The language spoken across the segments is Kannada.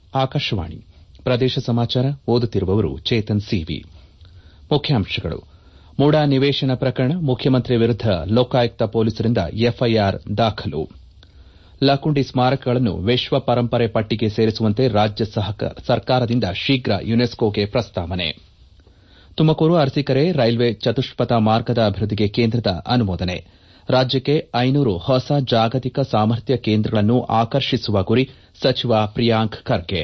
ಆಕಾಶವಾಣಿ ಪ್ರದೇಶ ಸಮಾಚಾರ ಓದುತ್ತಿರುವವರು ಚೇತನ್ ಸಿವಿ ಮುಖ್ಯಾಂಶಗಳು ಮೂಡಾ ನಿವೇಶನ ಪ್ರಕರಣ ಮುಖ್ಯಮಂತ್ರಿ ವಿರುದ್ದ ಲೋಕಾಯುಕ್ತ ಪೊಲೀಸರಿಂದ ಎಫ್ಐಆರ್ ದಾಖಲು ಲಕ್ಕುಂಡಿ ಸ್ಮಾರಕಗಳನ್ನು ವಿಶ್ವ ಪರಂಪರೆ ಪಟ್ಟಿಗೆ ಸೇರಿಸುವಂತೆ ರಾಜ್ಯ ಸರ್ಕಾರದಿಂದ ಶೀಘ್ರ ಯುನೆಸ್ಕೋಗೆ ಪ್ರಸ್ತಾವನೆ ತುಮಕೂರು ಅರಸೀಕೆರೆ ರೈಲ್ವೆ ಚತುಷ್ಪಥ ಮಾರ್ಗದ ಅಭಿವೃದ್ದಿಗೆ ಕೇಂದ್ರದ ಅನುಮೋದನೆ ರಾಜ್ಯಕ್ಕೆ ಐನೂರು ಹೊಸ ಜಾಗತಿಕ ಸಾಮರ್ಥ್ಯ ಕೇಂದ್ರಗಳನ್ನು ಆಕರ್ಷಿಸುವ ಗುರಿ ಸಚಿವ ಪ್ರಿಯಾಂಕ್ ಖರ್ಗೆ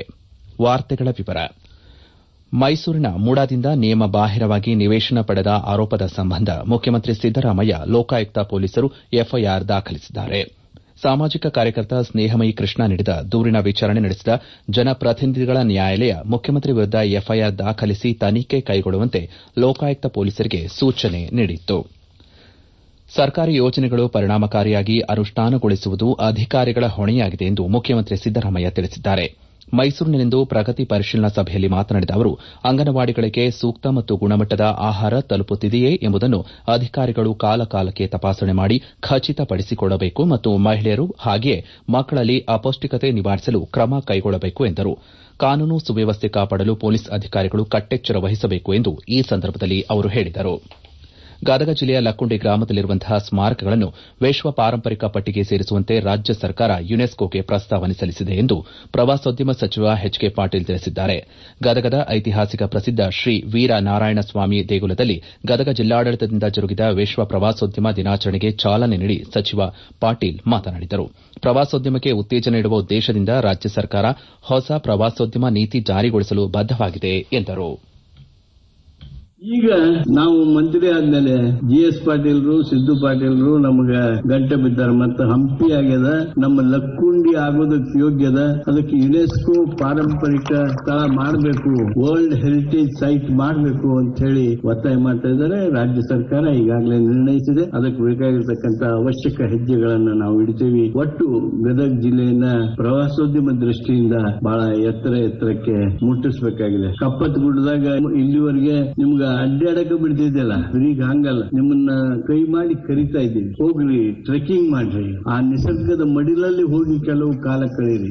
ಮೈಸೂರಿನ ಮೂಡಾದಿಂದ ನಿಯಮಬಾಹಿರವಾಗಿ ನಿವೇಶನ ಪಡೆದ ಆರೋಪದ ಸಂಬಂಧ ಮುಖ್ಯಮಂತ್ರಿ ಸಿದ್ದರಾಮಯ್ಯ ಲೋಕಾಯುಕ್ತ ಪೊಲೀಸರು ಎಫ್ಐಆರ್ ದಾಖಲಿಸಿದ್ದಾರೆ ಸಾಮಾಜಿಕ ಕಾರ್ಯಕರ್ತ ಸ್ನೇಹಮಯಿ ಕೃಷ್ಣ ನೀಡಿದ ದೂರಿನ ವಿಚಾರಣೆ ನಡೆಸಿದ ಜನಪ್ರತಿನಿಧಿಗಳ ನ್ಯಾಯಾಲಯ ಮುಖ್ಯಮಂತ್ರಿ ವಿರುದ್ದ ಎಫ್ಐಆರ್ ದಾಖಲಿಸಿ ತನಿಖೆ ಕೈಗೊಳ್ಳುವಂತೆ ಲೋಕಾಯುಕ್ತ ಪೊಲೀಸರಿಗೆ ಸೂಚನೆ ನೀಡಿತ್ತು ಸರ್ಕಾರಿ ಯೋಜನೆಗಳು ಪರಿಣಾಮಕಾರಿಯಾಗಿ ಅನುಷ್ಠಾನಗೊಳಿಸುವುದು ಅಧಿಕಾರಿಗಳ ಹೊಣೆಯಾಗಿದೆ ಎಂದು ಮುಖ್ಯಮಂತ್ರಿ ಸಿದ್ದರಾಮಯ್ಯ ತಿಳಿಸಿದ್ದಾರೆ ಮೈಸೂರಿನಲ್ಲಿಂದು ಪ್ರಗತಿ ಪರಿಶೀಲನಾ ಸಭೆಯಲ್ಲಿ ಮಾತನಾಡಿದ ಅವರು ಅಂಗನವಾಡಿಗಳಿಗೆ ಸೂಕ್ತ ಮತ್ತು ಗುಣಮಟ್ಟದ ಆಹಾರ ತಲುಪುತ್ತಿದೆಯೇ ಎಂಬುದನ್ನು ಅಧಿಕಾರಿಗಳು ಕಾಲಕಾಲಕ್ಕೆ ತಪಾಸಣೆ ಮಾಡಿ ಖಚಿತಪಡಿಸಿಕೊಳ್ಳಬೇಕು ಮತ್ತು ಮಹಿಳೆಯರು ಹಾಗೆಯೇ ಮಕ್ಕಳಲ್ಲಿ ಅಪೌಷ್ಟಿಕತೆ ನಿವಾರಿಸಲು ಕ್ರಮ ಕೈಗೊಳ್ಳಬೇಕು ಎಂದರು ಕಾನೂನು ಸುವ್ಯವಸ್ಥೆ ಕಾಪಾಡಲು ಪೊಲೀಸ್ ಅಧಿಕಾರಿಗಳು ಕಟ್ಟೆಚ್ಚರ ವಹಿಸಬೇಕು ಎಂದು ಈ ಸಂದರ್ಭದಲ್ಲಿ ಅವರು ಹೇಳಿದರು ಗದಗ ಜಿಲ್ಲೆಯ ಲಕ್ಕುಂಡಿ ಗ್ರಾಮದಲ್ಲಿರುವಂತಹ ಸ್ಮಾರಕಗಳನ್ನು ವಿಶ್ವ ಪಾರಂಪರಿಕ ಪಟ್ಟಿಗೆ ಸೇರಿಸುವಂತೆ ರಾಜ್ಯ ಸರ್ಕಾರ ಯುನೆಸ್ಕೋಗೆ ಪ್ರಸ್ತಾವನೆ ಸಲ್ಲಿಸಿದೆ ಎಂದು ಪ್ರವಾಸೋದ್ಯಮ ಸಚಿವ ಎಚ್ ಕೆ ಪಾಟೀಲ್ ತಿಳಿಸಿದ್ದಾರೆ ಗದಗದ ಐತಿಹಾಸಿಕ ಪ್ರಸಿದ್ದ ಶ್ರೀ ವೀರನಾರಾಯಣ ಸ್ವಾಮಿ ದೇಗುಲದಲ್ಲಿ ಗದಗ ಜಿಲ್ಲಾಡಳಿತದಿಂದ ಜರುಗಿದ ವಿಶ್ವ ಪ್ರವಾಸೋದ್ಯಮ ದಿನಾಚರಣೆಗೆ ಚಾಲನೆ ನೀಡಿ ಸಚಿವ ಪಾಟೀಲ್ ಮಾತನಾಡಿದರು ಪ್ರವಾಸೋದ್ಯಮಕ್ಕೆ ಉತ್ತೇಜನ ನೀಡುವ ಉದ್ದೇಶದಿಂದ ರಾಜ್ಯ ಸರ್ಕಾರ ಹೊಸ ಪ್ರವಾಸೋದ್ಯಮ ನೀತಿ ಜಾರಿಗೊಳಿಸಲು ಬದ್ದವಾಗಿದೆ ಎಂದರು ಈಗ ನಾವು ಮಂತ್ರಿ ಆದ್ಮೇಲೆ ಜಿ ಎಸ್ ಪಾಟೀಲ್ರು ಸಿದ್ದು ಪಾಟೀಲ್ರು ನಮಗ ಗಂಟೆ ಬಿದ್ದಾರೆ ಮತ್ತೆ ಹಂಪಿ ಆಗ್ಯದ ನಮ್ಮ ಲಕ್ಕುಂಡಿ ಆಗೋದಕ್ಕೆ ಯೋಗ್ಯದ ಅದಕ್ಕೆ ಯುನೆಸ್ಕೋ ಪಾರಂಪರಿಕ ಸ್ಥಳ ಮಾಡಬೇಕು ವರ್ಲ್ಡ್ ಹೆರಿಟೇಜ್ ಸೈಟ್ ಮಾಡಬೇಕು ಅಂತ ಹೇಳಿ ಒತ್ತಾಯ ಮಾಡ್ತಾ ಇದ್ದಾರೆ ರಾಜ್ಯ ಸರ್ಕಾರ ಈಗಾಗಲೇ ನಿರ್ಣಯಿಸಿದೆ ಅದಕ್ಕೆ ಬೇಕಾಗಿರ್ತಕ್ಕಂಥ ಅವಶ್ಯಕ ಹೆಜ್ಜೆಗಳನ್ನ ನಾವು ಇಡ್ತೀವಿ ಒಟ್ಟು ಗದಗ ಜಿಲ್ಲೆಯನ್ನ ಪ್ರವಾಸೋದ್ಯಮ ದೃಷ್ಟಿಯಿಂದ ಬಹಳ ಎತ್ತರ ಎತ್ತರಕ್ಕೆ ಮುಟ್ಟಿಸಬೇಕಾಗಿದೆ ಕಪ್ಪತ್ ಗುಡ್ಡದಾಗ ಇಲ್ಲಿವರೆಗೆ ನಿಮ್ಗ ಅಡ್ಡಾಡಕ ಬಿಡ್ತಿದ್ದಿಲ್ಲ ಈಗ ಹಂಗಲ್ಲ ನಿಮ್ಮನ್ನ ಕೈ ಮಾಡಿ ಕರಿತಾ ಇದ್ದೀವಿ ಹೋಗ್ರಿ ಟ್ರೆಕ್ಕಿಂಗ್ ಮಾಡ್ರಿ ಆ ನಿಸರ್ಗದ ಮಡಿಲಲ್ಲಿ ಹೋಗಿ ಕೆಲವು ಕಾಲ ಕಳೀರಿ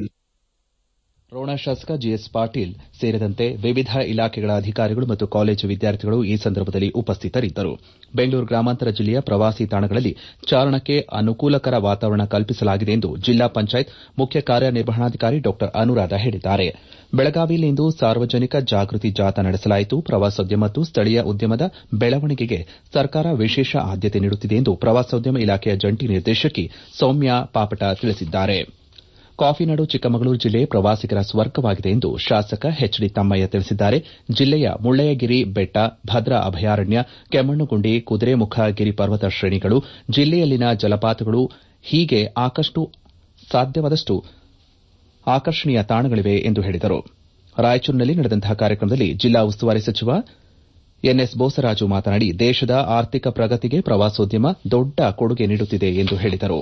ರೋಣ ಶಾಸಕ ಜಿಎಸ್ ಪಾಟೀಲ್ ಸೇರಿದಂತೆ ವಿವಿಧ ಇಲಾಖೆಗಳ ಅಧಿಕಾರಿಗಳು ಮತ್ತು ಕಾಲೇಜು ವಿದ್ಯಾರ್ಥಿಗಳು ಈ ಸಂದರ್ಭದಲ್ಲಿ ಉಪಸ್ಥಿತರಿದ್ದರು ಬೆಂಗಳೂರು ಗ್ರಾಮಾಂತರ ಜಿಲ್ಲೆಯ ಪ್ರವಾಸಿ ತಾಣಗಳಲ್ಲಿ ಚಾರಣಕ್ಕೆ ಅನುಕೂಲಕರ ವಾತಾವರಣ ಕಲ್ಪಿಸಲಾಗಿದೆ ಎಂದು ಜಿಲ್ಲಾ ಪಂಚಾಯತ್ ಮುಖ್ಯ ಕಾರ್ಯನಿರ್ವಹಣಾಧಿಕಾರಿ ಡಾ ಅನುರಾಧ ಹೇಳಿದ್ದಾರೆ ಬೆಳಗಾವಿಯಲ್ಲಿಂದು ಸಾರ್ವಜನಿಕ ಜಾಗೃತಿ ಜಾಥಾ ನಡೆಸಲಾಯಿತು ಪ್ರವಾಸೋದ್ಯಮ ಮತ್ತು ಸ್ಥಳೀಯ ಉದ್ಯಮದ ಬೆಳವಣಿಗೆಗೆ ಸರ್ಕಾರ ವಿಶೇಷ ಆದ್ಯತೆ ನೀಡುತ್ತಿದೆ ಎಂದು ಪ್ರವಾಸೋದ್ಯಮ ಇಲಾಖೆಯ ಜಂಟಿ ನಿರ್ದೇಶಕಿ ಸೌಮ್ಯ ಪಾಪಟ ತಿಳಿಸಿದ್ದಾರೆ ಕಾಫಿನಾಡು ಚಿಕ್ಕಮಗಳೂರು ಜಿಲ್ಲೆ ಪ್ರವಾಸಿಗರ ಸ್ವರ್ಗವಾಗಿದೆ ಎಂದು ಶಾಸಕ ಎಚ್ ಡಿ ತಮ್ಮಯ್ಯ ತಿಳಿಸಿದ್ದಾರೆ ಜಿಲ್ಲೆಯ ಮುಳ್ಳಯ್ಯಗಿರಿ ಬೆಟ್ಟ ಭದ್ರಾ ಅಭಯಾರಣ್ಯ ಕೆಮ್ಮಣ್ಣುಗುಂಡಿ ಕುದುರೆಮುಖ ಗಿರಿಪರ್ವತ ಶ್ರೇಣಿಗಳು ಜಿಲ್ಲೆಯಲ್ಲಿನ ಜಲಪಾತಗಳು ಹೀಗೆ ಸಾಧ್ಯವಾದಷ್ಟು ಆಕರ್ಷಣೀಯ ತಾಣಗಳಿವೆ ಎಂದು ಹೇಳಿದರು ರಾಯಚೂರಿನಲ್ಲಿ ನಡೆದಂತಹ ಕಾರ್ಯಕ್ರಮದಲ್ಲಿ ಜಿಲ್ಲಾ ಉಸ್ತುವಾರಿ ಸಚಿವ ಎನ್ಎಸ್ ಬೋಸರಾಜು ಮಾತನಾಡಿ ದೇಶದ ಆರ್ಥಿಕ ಪ್ರಗತಿಗೆ ಪ್ರವಾಸೋದ್ಯಮ ದೊಡ್ಡ ಕೊಡುಗೆ ನೀಡುತ್ತಿದೆ ಎಂದು ಹೇಳಿದರು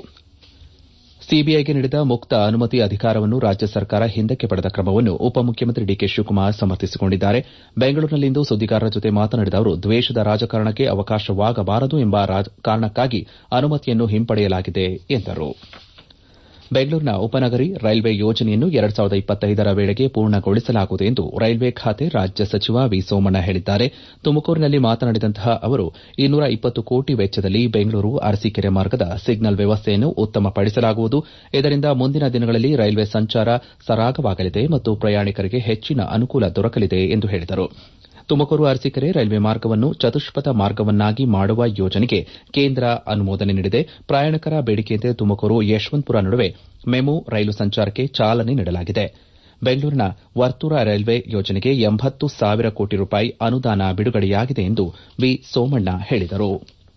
ಸಿಬಿಐಗೆ ನೀಡಿದ ಮುಕ್ತ ಅನುಮತಿ ಅಧಿಕಾರವನ್ನು ರಾಜ್ಯ ಸರ್ಕಾರ ಹಿಂದಕ್ಕೆ ಪಡೆದ ಕ್ರಮವನ್ನು ಉಪಮುಖ್ಯಮಂತ್ರಿ ಡಿಕೆ ಶಿವಕುಮಾರ್ ಸಮರ್ಥಿಸಿಕೊಂಡಿದ್ದಾರೆ ಬೆಂಗಳೂರಿನಲ್ಲಿಂದು ಸುದ್ದಿಗಾರರ ಜೊತೆ ಮಾತನಾಡಿದ ಅವರು ದ್ವೇಷದ ರಾಜಕಾರಣಕ್ಕೆ ಅವಕಾಶವಾಗಬಾರದು ಎಂಬ ಕಾರಣಕ್ಕಾಗಿ ಅನುಮತಿಯನ್ನು ಹಿಂಪಡೆಯಲಾಗಿದೆ ಎಂದರು ಬೆಂಗಳೂರಿನ ಉಪನಗರಿ ರೈಲ್ವೆ ಯೋಜನೆಯನ್ನು ಎರಡು ಸಾವಿರದ ಇಪ್ಪತ್ತೈದರ ವೇಳೆಗೆ ಪೂರ್ಣಗೊಳಿಸಲಾಗುವುದು ಎಂದು ರೈಲ್ವೆ ಖಾತೆ ರಾಜ್ಯ ಸಚಿವ ವಿ ಸೋಮಣ್ಣ ಹೇಳಿದ್ದಾರೆ ತುಮಕೂರಿನಲ್ಲಿ ಮಾತನಾಡಿದಂತಹ ಅವರು ಇನ್ನೂರ ಇಪ್ಪತ್ತು ಕೋಟಿ ವೆಚ್ಚದಲ್ಲಿ ಬೆಂಗಳೂರು ಅರಸೀಕೆರೆ ಮಾರ್ಗದ ಸಿಗ್ನಲ್ ವ್ಯವಸ್ಥೆಯನ್ನು ಉತ್ತಮಪಡಿಸಲಾಗುವುದು ಇದರಿಂದ ಮುಂದಿನ ದಿನಗಳಲ್ಲಿ ರೈಲ್ವೆ ಸಂಚಾರ ಸರಾಗವಾಗಲಿದೆ ಮತ್ತು ಪ್ರಯಾಣಿಕರಿಗೆ ಹೆಚ್ಚಿನ ಅನುಕೂಲ ದೊರಕಲಿದೆ ಎಂದು ಹೇಳಿದರು ತುಮಕೂರು ಅರಸೀಕೆರೆ ರೈಲ್ವೆ ಮಾರ್ಗವನ್ನು ಚತುಷ್ಪಥ ಮಾರ್ಗವನ್ನಾಗಿ ಮಾಡುವ ಯೋಜನೆಗೆ ಕೇಂದ್ರ ಅನುಮೋದನೆ ನೀಡಿದೆ ಪ್ರಯಾಣಿಕರ ಬೇಡಿಕೆಯಂತೆ ತುಮಕೂರು ಯಶವಂತಪುರ ನಡುವೆ ಮೆಮು ರೈಲು ಸಂಚಾರಕ್ಕೆ ಚಾಲನೆ ನೀಡಲಾಗಿದೆ ಬೆಂಗಳೂರಿನ ವರ್ತೂರ ರೈಲ್ವೆ ಯೋಜನೆಗೆ ಎಂಬತ್ತು ಸಾವಿರ ಕೋಟಿ ರೂಪಾಯಿ ಅನುದಾನ ಬಿಡುಗಡೆಯಾಗಿದೆ ಎಂದು ವಿ ಸೋಮಣ್ಣ ಹೇಳಿದರು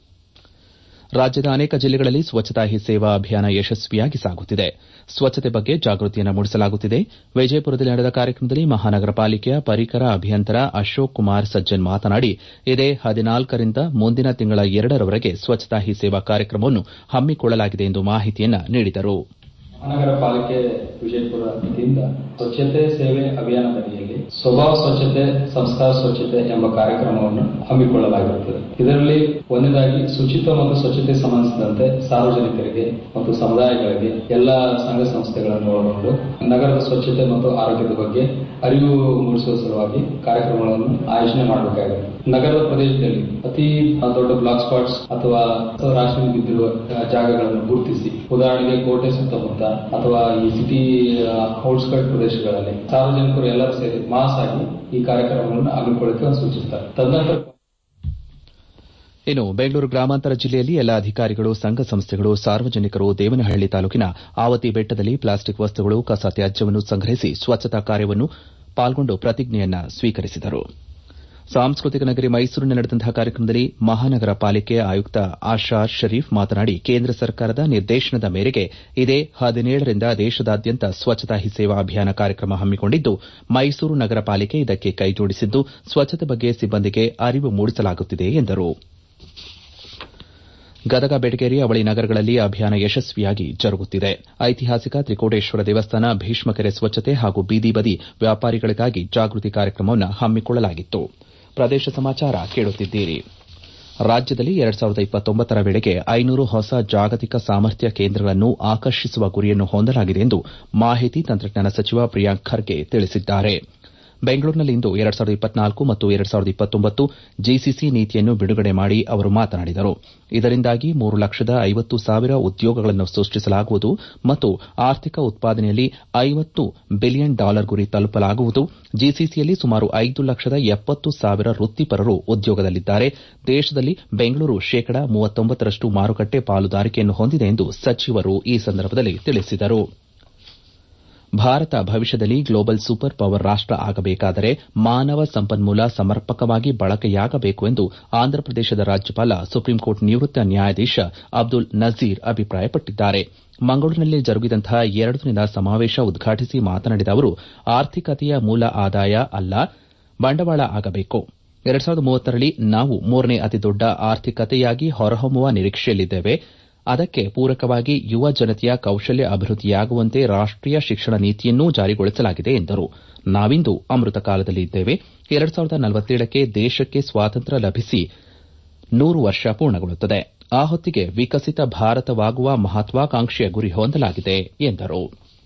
ರಾಜ್ಯದ ಅನೇಕ ಜಿಲ್ಲೆಗಳಲ್ಲಿ ಸ್ವಚ್ಛತಾ ಹಿ ಸೇವಾ ಅಭಿಯಾನ ಯಶಸ್ವಿಯಾಗಿ ಸಾಗುತ್ತಿದೆ ಸ್ವಚ್ಛತೆ ಬಗ್ಗೆ ಜಾಗೃತಿಯನ್ನು ಮೂಡಿಸಲಾಗುತ್ತಿದೆ ವಿಜಯಪುರದಲ್ಲಿ ನಡೆದ ಕಾರ್ಯಕ್ರಮದಲ್ಲಿ ಮಹಾನಗರ ಪಾಲಿಕೆಯ ಪರಿಕರ ಅಭಿಯಂತರ ಅಶೋಕ್ ಕುಮಾರ್ ಸಜ್ಜನ್ ಮಾತನಾಡಿ ಇದೇ ಹದಿನಾಲ್ಕರಿಂದ ಮುಂದಿನ ತಿಂಗಳ ಎರಡರವರೆಗೆ ಸ್ವಚ್ಛತಾ ಹಿ ಸೇವಾ ಕಾರ್ಯಕ್ರಮವನ್ನು ಹಮ್ಮಿಕೊಳ್ಳಲಾಗಿದೆ ಎಂದು ಮಾಹಿತಿಯನ್ನು ನೀಡಿದರು ಮಹಾನಗರ ಪಾಲಿಕೆ ವಿಜಯಪುರ ವತಿಯಿಂದ ಸ್ವಚ್ಛತೆ ಸೇವೆ ಅಭಿಯಾನದಡಿಯಲ್ಲಿ ಸ್ವಭಾವ ಸ್ವಚ್ಛತೆ ಸಂಸ್ಕಾರ ಸ್ವಚ್ಛತೆ ಎಂಬ ಕಾರ್ಯಕ್ರಮವನ್ನು ಹಮ್ಮಿಕೊಳ್ಳಲಾಗಿರುತ್ತದೆ ಇದರಲ್ಲಿ ಒಂದನೇದಾಗಿ ಶುಚಿತ್ವ ಮತ್ತು ಸ್ವಚ್ಛತೆ ಸಂಬಂಧಿಸಿದಂತೆ ಸಾರ್ವಜನಿಕರಿಗೆ ಮತ್ತು ಸಮುದಾಯಗಳಿಗೆ ಎಲ್ಲ ಸಂಘ ಸಂಸ್ಥೆಗಳನ್ನು ಒಳಗೊಂಡು ನಗರದ ಸ್ವಚ್ಛತೆ ಮತ್ತು ಆರೋಗ್ಯದ ಬಗ್ಗೆ ಅರಿವು ಮೂಡಿಸುವ ಸಲುವಾಗಿ ಕಾರ್ಯಕ್ರಮಗಳನ್ನು ಆಯೋಜನೆ ಮಾಡಬೇಕಾಗಿದೆ ನಗರದ ಪ್ರದೇಶದಲ್ಲಿ ಅತಿ ದೊಡ್ಡ ಬ್ಲಾಕ್ ಸ್ಪಾಟ್ಸ್ ಅಥವಾ ರಾಶಿ ಬಿದ್ದಿರುವ ಜಾಗಗಳನ್ನು ಗುರುತಿಸಿ ಉದಾಹರಣೆಗೆ ಕೋಟೆ ಸುತ್ತಮುತ್ತ ಅಥವಾ ಈ ಸಿಟಿ ಔಟ್ಸ್ಕರ್ಟ್ ಪ್ರದೇಶಗಳಲ್ಲಿ ಸಾರ್ವಜನಿಕರು ಎಲ್ಲರೂ ಸೇರಿ ಮಾಸ್ ಆಗಿ ಈ ಕಾರ್ಯಕ್ರಮವನ್ನು ಹಮ್ಮಿಕೊಳ್ಳಕ್ಕೆ ಸೂಚಿಸುತ್ತಾರೆ ತದನಂತರ ಇನ್ನು ಬೆಂಗಳೂರು ಗ್ರಾಮಾಂತರ ಜಿಲ್ಲೆಯಲ್ಲಿ ಎಲ್ಲ ಅಧಿಕಾರಿಗಳು ಸಂಘ ಸಂಸ್ಥೆಗಳು ಸಾರ್ವಜನಿಕರು ದೇವನಹಳ್ಳಿ ತಾಲೂಕಿನ ಆವತಿ ಬೆಟ್ಟದಲ್ಲಿ ಪ್ಲಾಸ್ಟಿಕ್ ವಸ್ತುಗಳು ಕಸ ತ್ಯಾಜ್ಯವನ್ನು ಸಂಗ್ರಹಿಸಿ ಸ್ವಚ್ಛತಾ ಕಾರ್ಯವನ್ನು ಪಾಲ್ಗೊಂಡು ಪ್ರತಿಜ್ಞೆಯನ್ನ ಸ್ವೀಕರಿಸಿದರು ಸಾಂಸ್ಕೃತಿಕ ನಗರಿ ಮೈಸೂರಿನಲ್ಲಿ ನಡೆದಂತಹ ಕಾರ್ಯಕ್ರಮದಲ್ಲಿ ಮಹಾನಗರ ಪಾಲಿಕೆ ಆಯುಕ್ತ ಆಶಾ ಶರೀಫ್ ಮಾತನಾಡಿ ಕೇಂದ್ರ ಸರ್ಕಾರದ ನಿರ್ದೇಶನದ ಮೇರೆಗೆ ಇದೇ ಹದಿನೇಳರಿಂದ ದೇಶದಾದ್ಯಂತ ಸ್ವಚ್ಛತಾ ಹಿ ಸೇವಾ ಅಭಿಯಾನ ಕಾರ್ಯಕ್ರಮ ಹಮ್ಮಿಕೊಂಡಿದ್ದು ಮೈಸೂರು ನಗರ ಪಾಲಿಕೆ ಇದಕ್ಕೆ ಕೈಜೋಡಿಸಿದ್ದು ಸ್ವಚ್ಛತೆ ಬಗ್ಗೆ ಸಿಬ್ಬಂದಿಗೆ ಅರಿವು ಮೂಡಿಸಲಾಗುತ್ತಿದೆ ಎಂದರು ಗದಗ ಬೆಟಗೇರಿ ಅವಳಿ ನಗರಗಳಲ್ಲಿ ಅಭಿಯಾನ ಯಶಸ್ವಿಯಾಗಿ ಜರುಗುತ್ತಿದೆ ಐತಿಹಾಸಿಕ ತ್ರಿಕೋಟೇಶ್ವರ ದೇವಸ್ಥಾನ ಭೀಷ್ಮಕೆರೆ ಸ್ವಚ್ಛತೆ ಹಾಗೂ ಬೀದಿ ಬದಿ ವ್ಯಾಪಾರಿಗಳಿಗಾಗಿ ಜಾಗೃತಿ ಕಾರ್ಯಕ್ರಮವನ್ನು ಹಮ್ಮಿಕೊಳ್ಳಲಾಗಿತ್ತು ಪ್ರದೇಶ ಸಮಾಚಾರ ಕೇಳುತ್ತಿದ್ದೀರಿ ರಾಜ್ಯದಲ್ಲಿ ಎರಡ್ ಸಾವಿರದ ಇಪ್ಪತ್ತೊಂಬತ್ತರ ವೇಳೆಗೆ ಐನೂರು ಹೊಸ ಜಾಗತಿಕ ಸಾಮರ್ಥ್ಯ ಕೇಂದ್ರಗಳನ್ನು ಆಕರ್ಷಿಸುವ ಗುರಿಯನ್ನು ಹೊಂದಲಾಗಿದೆ ಎಂದು ಮಾಹಿತಿ ತಂತ್ರಜ್ಞಾನ ಸಚಿವ ಪ್ರಿಯಾಂಕ್ ಖರ್ಗೆ ತಿಳಿಸಿದ್ದಾರೆ ಬೆಂಗಳೂರಿನಲ್ಲಿಂದು ಎರಡ್ ಸಾವಿರದ ಇಪ್ಪತ್ನಾಲ್ಕು ಮತ್ತು ಎರಡ್ ಸಾವಿರದ ಇಪ್ಪತ್ತೊಂಬತ್ತು ಜಿಸಿಸಿ ನೀತಿಯನ್ನು ಬಿಡುಗಡೆ ಮಾಡಿ ಅವರು ಮಾತನಾಡಿದರು ಇದರಿಂದಾಗಿ ಮೂರು ಲಕ್ಷದ ಐವತ್ತು ಸಾವಿರ ಉದ್ಯೋಗಗಳನ್ನು ಸೃಷ್ಟಿಸಲಾಗುವುದು ಮತ್ತು ಆರ್ಥಿಕ ಉತ್ಪಾದನೆಯಲ್ಲಿ ಐವತ್ತು ಬಿಲಿಯನ್ ಡಾಲರ್ ಗುರಿ ತಲುಪಲಾಗುವುದು ಜಿಸಿಸಿಯಲ್ಲಿ ಸುಮಾರು ಐದು ಲಕ್ಷದ ಎಪ್ಪತ್ತು ಸಾವಿರ ವೃತ್ತಿಪರರು ಉದ್ಯೋಗದಲ್ಲಿದ್ದಾರೆ ದೇಶದಲ್ಲಿ ಬೆಂಗಳೂರು ಶೇಕಡ ಮೂವತ್ತೊಂಬತ್ತರಷ್ಟು ಮಾರುಕಟ್ಟೆ ಪಾಲುದಾರಿಕೆಯನ್ನು ಹೊಂದಿದೆ ಎಂದು ಸಚಿವರು ಈ ಸಂದರ್ಭದಲ್ಲಿ ತಿಳಿಸಿದರು ಭಾರತ ಭವಿಷ್ಯದಲ್ಲಿ ಗ್ಲೋಬಲ್ ಸೂಪರ್ ಪವರ್ ರಾಷ್ಟ ಆಗಬೇಕಾದರೆ ಮಾನವ ಸಂಪನ್ಮೂಲ ಸಮರ್ಪಕವಾಗಿ ಬಳಕೆಯಾಗಬೇಕು ಎಂದು ಆಂಧ್ರಪ್ರದೇಶದ ರಾಜ್ಯಪಾಲ ಸುಪ್ರೀಂಕೋರ್ಟ್ ನಿವೃತ್ತ ನ್ಯಾಯಾಧೀಶ ಅಬ್ದುಲ್ ನಜೀರ್ ಅಭಿಪ್ರಾಯಪಟ್ಟಿದ್ದಾರೆ ಮಂಗಳೂರಿನಲ್ಲಿ ಜರುಗಿದಂತಹ ಎರಡು ದಿನದ ಸಮಾವೇಶ ಉದ್ಘಾಟಿಸಿ ಮಾತನಾಡಿದ ಅವರು ಆರ್ಥಿಕತೆಯ ಮೂಲ ಆದಾಯ ಅಲ್ಲ ಬಂಡವಾಳ ಆಗಬೇಕು ಎರಡ್ ಸಾವಿರದ ಮೂವತ್ತರಲ್ಲಿ ನಾವು ಮೂರನೇ ಅತಿದೊಡ್ಡ ಆರ್ಥಿಕತೆಯಾಗಿ ಹೊರಹೊಮ್ಮುವ ನಿರೀಕ್ಷೆಯಲ್ಲಿದ್ದೇವೆ ಅದಕ್ಕೆ ಪೂರಕವಾಗಿ ಯುವ ಜನತೆಯ ಕೌಶಲ್ಯ ಅಭಿವೃದ್ಧಿಯಾಗುವಂತೆ ರಾಷ್ಟೀಯ ಶಿಕ್ಷಣ ನೀತಿಯನ್ನೂ ಜಾರಿಗೊಳಿಸಲಾಗಿದೆ ಎಂದರು ನಾವಿಂದು ಅಮೃತ ಕಾಲದಲ್ಲಿ ಇದ್ದೇವೆ ಎರಡ್ ಸಾವಿರದ ನಲವತ್ತೇಳಕ್ಕೆ ದೇಶಕ್ಕೆ ಸ್ವಾತಂತ್ರ್ಯ ಲಭಿಸಿ ನೂರು ವರ್ಷ ಪೂರ್ಣಗೊಳ್ಳುತ್ತದೆ ಆ ಹೊತ್ತಿಗೆ ವಿಕಸಿತ ಭಾರತವಾಗುವ ಮಹತ್ವಾಕಾಂಕ್ಷೆಯ ಗುರಿ ಹೊಂದಲಾಗಿದೆ ಎಂದರು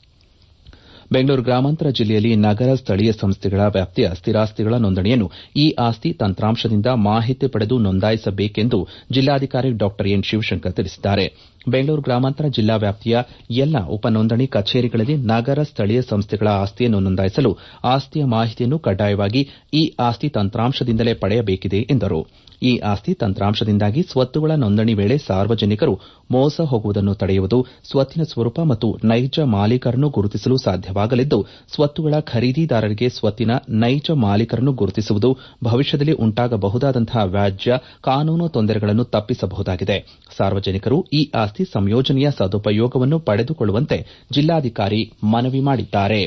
ಬೆಂಗಳೂರು ಗ್ರಾಮಾಂತರ ಜಿಲ್ಲೆಯಲ್ಲಿ ನಗರ ಸ್ಥಳೀಯ ಸಂಸ್ಥೆಗಳ ವ್ಯಾಪ್ತಿಯ ಸ್ಥಿರಾಸ್ತಿಗಳ ನೋಂದಣಿಯನ್ನು ಇ ಆಸ್ತಿ ತಂತ್ರಾಂಶದಿಂದ ಮಾಹಿತಿ ಪಡೆದು ನೋಂದಾಯಿಸಬೇಕೆಂದು ಜಿಲ್ಲಾಧಿಕಾರಿ ಡಾ ಎನ್ ಶಿವಶಂಕರ್ ತಿಳಿಸಿದ್ದಾರೆ ಬೆಂಗಳೂರು ಗ್ರಾಮಾಂತರ ಜಿಲ್ಲಾ ವ್ಯಾಪ್ತಿಯ ಎಲ್ಲ ಉಪನೋಂದಣಿ ಕಚೇರಿಗಳಲ್ಲಿ ನಗರ ಸ್ಥಳೀಯ ಸಂಸ್ಥೆಗಳ ಆಸ್ತಿಯನ್ನು ನೋಂದಾಯಿಸಲು ಆಸ್ತಿಯ ಮಾಹಿತಿಯನ್ನು ಕಡ್ಡಾಯವಾಗಿ ಇ ಆಸ್ತಿ ತಂತ್ರಾಂಶದಿಂದಲೇ ಪಡೆಯಬೇಕಿದೆ ಎಂದರು ಈ ಆಸ್ತಿ ತಂತ್ರಾಂಶದಿಂದಾಗಿ ಸ್ವತ್ತುಗಳ ನೋಂದಣಿ ವೇಳೆ ಸಾರ್ವಜನಿಕರು ಮೋಸ ಹೋಗುವುದನ್ನು ತಡೆಯುವುದು ಸ್ವತ್ತಿನ ಸ್ವರೂಪ ಮತ್ತು ನೈಜ ಮಾಲೀಕರನ್ನು ಗುರುತಿಸಲು ಸಾಧ್ಯವಾಗಲಿದ್ದು ಸ್ವತ್ತುಗಳ ಖರೀದಿದಾರರಿಗೆ ಸ್ವತ್ತಿನ ನೈಜ ಮಾಲೀಕರನ್ನು ಗುರುತಿಸುವುದು ಭವಿಷ್ಯದಲ್ಲಿ ಉಂಟಾಗಬಹುದಾದಂತಹ ವ್ಯಾಜ್ಯ ಕಾನೂನು ತೊಂದರೆಗಳನ್ನು ತಪ್ಪಿಸಬಹುದಾಗಿದೆ ಸಾರ್ವಜನಿಕರು ಈ ಆಸ್ತಿ ಸಂಯೋಜನೆಯ ಸದುಪಯೋಗವನ್ನು ಪಡೆದುಕೊಳ್ಳುವಂತೆ ಜಿಲ್ಲಾಧಿಕಾರಿ ಮನವಿ ಮಾಡಿದ್ದಾರೆ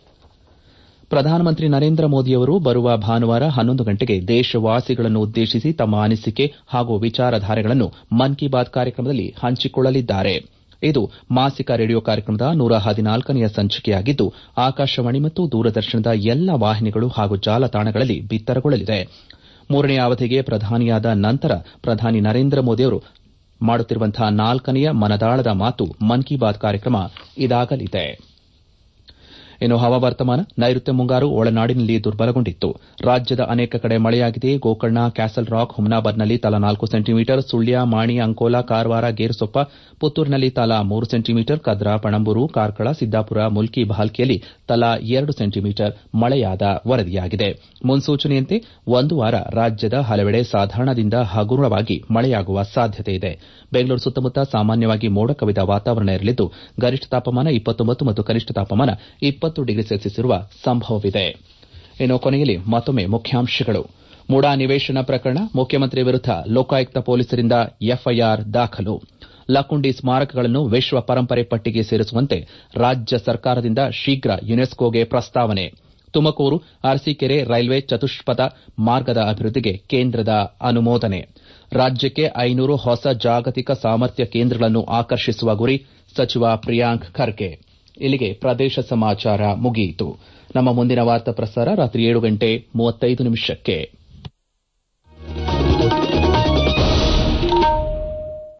ಪ್ರಧಾನಮಂತ್ರಿ ನರೇಂದ್ರ ಮೋದಿಯವರು ಬರುವ ಭಾನುವಾರ ಹನ್ನೊಂದು ಗಂಟೆಗೆ ದೇಶವಾಸಿಗಳನ್ನು ಉದ್ದೇಶಿಸಿ ತಮ್ಮ ಅನಿಸಿಕೆ ಹಾಗೂ ವಿಚಾರಧಾರೆಗಳನ್ನು ಮನ್ ಕಿ ಬಾತ್ ಕಾರ್ಯಕ್ರಮದಲ್ಲಿ ಹಂಚಿಕೊಳ್ಳಲಿದ್ದಾರೆ ಇದು ಮಾಸಿಕ ರೇಡಿಯೋ ಕಾರ್ಯಕ್ರಮದ ನೂರ ಹದಿನಾಲ್ಕನೆಯ ಸಂಚಿಕೆಯಾಗಿದ್ದು ಆಕಾಶವಾಣಿ ಮತ್ತು ದೂರದರ್ಶನದ ಎಲ್ಲ ವಾಹಿನಿಗಳು ಹಾಗೂ ಜಾಲತಾಣಗಳಲ್ಲಿ ಬಿತ್ತರಗೊಳ್ಳಲಿದೆ ಮೂರನೇ ಅವಧಿಗೆ ಪ್ರಧಾನಿಯಾದ ನಂತರ ಪ್ರಧಾನಿ ನರೇಂದ್ರ ಮೋದಿಯವರು ಮಾಡುತ್ತಿರುವಂತಹ ನಾಲ್ಕನೆಯ ಮನದಾಳದ ಮಾತು ಮನ್ ಕಿ ಬಾತ್ ಕಾರ್ಯಕ್ರಮ ಇದಾಗಲಿದೆ ಇನ್ನು ಹವಾವರ್ತಮಾನ ನೈಋತ್ಯ ಮುಂಗಾರು ಒಳನಾಡಿನಲ್ಲಿ ದುರ್ಬಲಗೊಂಡಿತ್ತು ರಾಜ್ಯದ ಅನೇಕ ಕಡೆ ಮಳೆಯಾಗಿದೆ ಗೋಕರ್ಣ ಕ್ಯಾಸಲ್ ರಾಕ್ ಹುಮ್ನಾಬಾದ್ನಲ್ಲಿ ತಲಾ ನಾಲ್ಕು ಸೆಂಟಿಮೀಟರ್ ಸುಳ್ಯ ಮಾಣಿ ಅಂಕೋಲಾ ಕಾರವಾರ ಗೇರುಸೊಪ್ಪ ಪುತ್ತೂರಿನಲ್ಲಿ ತಲಾ ಮೂರು ಸೆಂಟಿಮೀಟರ್ ಕದ್ರಾ ಪಣಂಬೂರು ಕಾರ್ಕಳ ಸಿದ್ದಾಪುರ ಮುಲ್ಕಿ ಭಾಲ್ಕಿಯಲ್ಲಿ ತಲಾ ಎರಡು ಸೆಂಟಿಮೀಟರ್ ಮಳೆಯಾದ ವರದಿಯಾಗಿದೆ ಮುನ್ಸೂಚನೆಯಂತೆ ಒಂದು ವಾರ ರಾಜ್ಯದ ಹಲವೆಡೆ ಸಾಧಾರಣದಿಂದ ಹಗುರವಾಗಿ ಮಳೆಯಾಗುವ ಸಾಧ್ಯತೆ ಇದೆ ಬೆಂಗಳೂರು ಸುತ್ತಮುತ್ತ ಸಾಮಾನ್ಯವಾಗಿ ಮೋಡ ಕವಿದ ವಾತಾವರಣ ಇರಲಿದ್ದು ಗರಿಷ್ಠ ತಾಪಮಾನ ಇಪ್ಪತ್ತೊಂಬತ್ತು ಮತ್ತು ಕನಿಷ್ಠ ತಾಪಮಾನ ಇಪ್ಪತ್ತು ಡಿಗ್ರಿ ಸೆಲ್ಸಿಯಸ್ ಇರುವ ಸಂಭವವಿದೆ ಇನ್ನು ಕೊನೆಯಲ್ಲಿ ಮತ್ತೊಮ್ಮೆ ಮುಖ್ಯಾಂಶಗಳು ಮುಡಾ ನಿವೇಶನ ಪ್ರಕರಣ ಮುಖ್ಯಮಂತ್ರಿ ವಿರುದ್ದ ಲೋಕಾಯುಕ್ತ ಪೊಲೀಸರಿಂದ ಎಫ್ಐಆರ್ ದಾಖಲು ಲಕ್ಕುಂಡಿ ಸ್ಮಾರಕಗಳನ್ನು ವಿಶ್ವ ಪರಂಪರೆ ಪಟ್ಟಿಗೆ ಸೇರಿಸುವಂತೆ ರಾಜ್ಯ ಸರ್ಕಾರದಿಂದ ಶೀಘ್ರ ಯುನೆಸ್ಕೋಗೆ ಪ್ರಸ್ತಾವನೆ ತುಮಕೂರು ಅರಸೀಕೆರೆ ರೈಲ್ವೆ ಚತುಷ್ಪಥ ಮಾರ್ಗದ ಅಭಿವೃದ್ದಿಗೆ ಕೇಂದ್ರದ ಅನುಮೋದನೆ ರಾಜ್ಯಕ್ಕೆ ಐನೂರು ಹೊಸ ಜಾಗತಿಕ ಸಾಮರ್ಥ್ಯ ಕೇಂದ್ರಗಳನ್ನು ಆಕರ್ಷಿಸುವ ಗುರಿ ಸಚಿವ ಪ್ರಿಯಾಂಕ್ ಖರ್ಗೆ ಇಲ್ಲಿಗೆ ಪ್ರದೇಶ ಸಮಾಚಾರ ಮುಗಿಯಿತು ನಮ್ಮ ಮುಂದಿನ ವಾರ್ತಾ ಪ್ರಸಾರ ರಾತ್ರಿ ಏಳು ಗಂಟೆ ಮೂವತ್ತೈದು ನಿಮಿಷಕ್ಕೆ